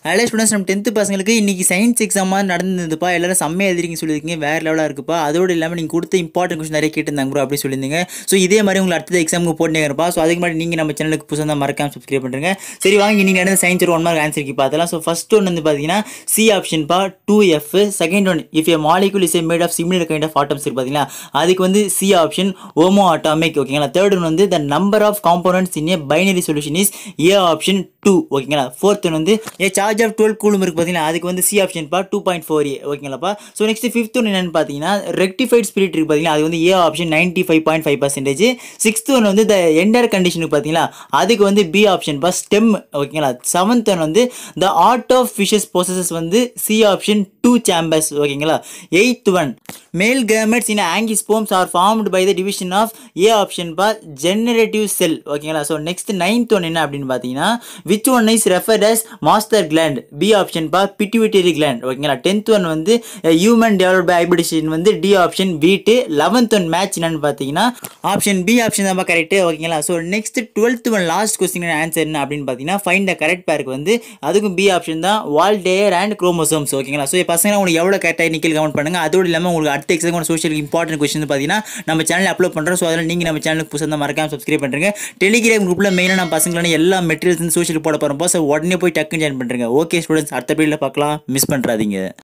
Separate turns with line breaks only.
அதில் ஸ்டூடெண்ட்ஸ் நம்ம டென்த்து பசங்களுக்கு இன்றைக்கி சயின்ஸ் எக்ஸாமாக நடந்ததுப்பா எல்லாரும் செம்மையாக எழுதிருக்கீங்க சொல்லியிருக்கீங்க வேறு லெவலாக இருக்குப்பா அதோடு இல்லாமல் நீங்கள் கொடுத்த இம்பார்ட்டன்ட் கொஸ்டின் நிறைய கேட்டிருந்தாங்க ப்ரோ அப்படி சொல்லியிருந்தீங்க ஸோ இதே மாதிரி உங்களுக்கு அடுத்த எக்ஸாமுக்கு போட்டுருப்பா ஸோ அதுக்கு முன்னாடி நீங்கள் நம்ம சேனலுக்கு புதுசாக தான் மறக்காம சப்ஸ்கிரைப் பண்ணுறேங்க சரி வாங்க இன்னைக்கு நடந்த சயின்ஸ் ஒரு ஒன் மார்க் ஆன்சர் கி பார்த்தலாம் ஸோ ஃபர்ஸ்ட் ஒன்று வந்து பார்த்தீங்கன்னா சி ஆப்ஷன் பா two F second one if a molecule is a made of similar kind of atoms இருக்கு பார்த்தீங்களா அதுக்கு வந்து சி ஆப்ஷன் ஓமோ அட்டாமிக் ஓகேங்களா தேர்ட் ஒன் வந்து the number of components in a binary solution is a option two ஓகேங்களா fourth one வந்து a charge of twelve coulomb இருக்கு பார்த்தீங்களா அதுக்கு வந்து சி ஆப்ஷன் பா டூ பாயிண்ட் ஃபோர் ஏ ஓகேங்களாப்பா ஸோ நெக்ஸ்ட் ஃபிஃப்த் ஒன் என்னன்னு பார்த்தீங்கன்னா ரெக்டிஃபைட் ஸ்பிரிட் இருக்கு பார்த்தீங்களா அது வந்து A option ninety five point five percentage sixth one வந்து த எண்டர் கண்டிஷனுக்கு பார்த்தீங்களா அதுக்கு வந்து பி ஆப்ஷன் பா ஸ்டெம் ஓகேங்களா செவன்த் ஒன் வந்து the art of fishes processes வந்து சி ஆப்ஷன் டூ சேம்பர்ஸ் ஓகேங்களா eighth one male gametes in angiosperms are formed by the division of A option பா ஜெனரேட்டிவ் செல் ஓகேங்களா ஸோ நெக்ஸ்ட் நைன்த் ஒன் என்ன அப்படின்னு பார்த்தீங்கன்னா which one is referred as master gland B option பா pituitary gland ஓகேங்களா tenth one வந்து human develop by hybridisation வந்து D option வீட்டு லெவன்த் ஒன் மேட்ச் என்னன்னு பார்த்தீங்கன்னா ஆப்ஷன் பி ஆப்ஷன் தான் கரெக்ட் ஓகேங்களா so next twelfth one last question answer என்ன அப்படின்னு பார்த்தீங்கன்னா ஃபைன் த கரெக்ட் பேருக்கு வந்து அதுக்கும் பி ஆப்ஷன் தான் வால் டேயர் அண்ட் குரோமோசோம்ஸ் ஓகேங்களா ஸோ பசங்க உங்களுக்கு எவ்வளோ கரெக்டாக நிக்கல் கமெண்ட் பண்ணுங்க அதோடு இல்லாமல் உங்களுக்கு அடுத்த எக்ஸாம் சோஷியல் இம்பார்ட்டன்ட் கொஸ்டின் பார்த்தீங்கன்னா நம்ம சேனல் அப்லோட் பண்ணுறோம் ஸோ அதில் நீங்கள் நம்ம சேனலுக்கு புதுசாக தான் மறக்காம சப்ஸ்கிரைப் பண்ணுறேங்க டெலிகிராம் குரூப்பில் மெயினாக நம்ம பசங்களான எல்லா மெட்டீரியல்ஸ் சோஷியல் போட போகிறப்போ ஸோ உடனே போய் டக்குன்னு ஜாயின் பண்ணுறேங்க ஓகே ஸ்டூடெண்ட்ஸ் அடுத்த பீரியடில் பார்க்கலாம் மிஸ் பண்ணுறாதீங்க